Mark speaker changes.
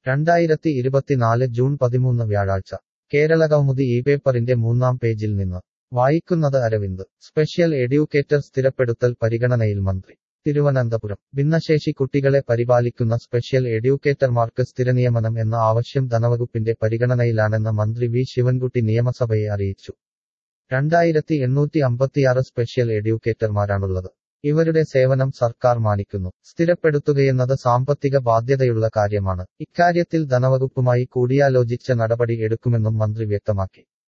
Speaker 1: രണ്ടായിരത്തി ഇരുപത്തിനാല് ജൂൺ പതിമൂന്ന് വ്യാഴാഴ്ച കേരളകൗമുദി ഈ പേപ്പറിന്റെ മൂന്നാം പേജിൽ നിന്ന് വായിക്കുന്നത് അരവിന്ദ് സ്പെഷ്യൽ എഡ്യൂക്കേറ്റർ സ്ഥിരപ്പെടുത്തൽ പരിഗണനയിൽ മന്ത്രി തിരുവനന്തപുരം ഭിന്നശേഷി കുട്ടികളെ പരിപാലിക്കുന്ന സ്പെഷ്യൽ എഡ്യൂക്കേറ്റർമാർക്ക് സ്ഥിരനിയമനം എന്ന ആവശ്യം ധനവകുപ്പിന്റെ പരിഗണനയിലാണെന്ന് മന്ത്രി വി ശിവൻകുട്ടി നിയമസഭയെ അറിയിച്ചു രണ്ടായിരത്തി എണ്ണൂറ്റി അമ്പത്തിയാറ് സ്പെഷ്യൽ എഡ്യൂക്കേറ്റർമാരാണുള്ളത് ഇവരുടെ സേവനം സർക്കാർ മാനിക്കുന്നു സ്ഥിരപ്പെടുത്തുകയെന്നത് സാമ്പത്തിക ബാധ്യതയുള്ള കാര്യമാണ് ഇക്കാര്യത്തിൽ ധനവകുപ്പുമായി കൂടിയാലോചിച്ച നടപടി എടുക്കുമെന്നും മന്ത്രി വ്യക്തമാക്കി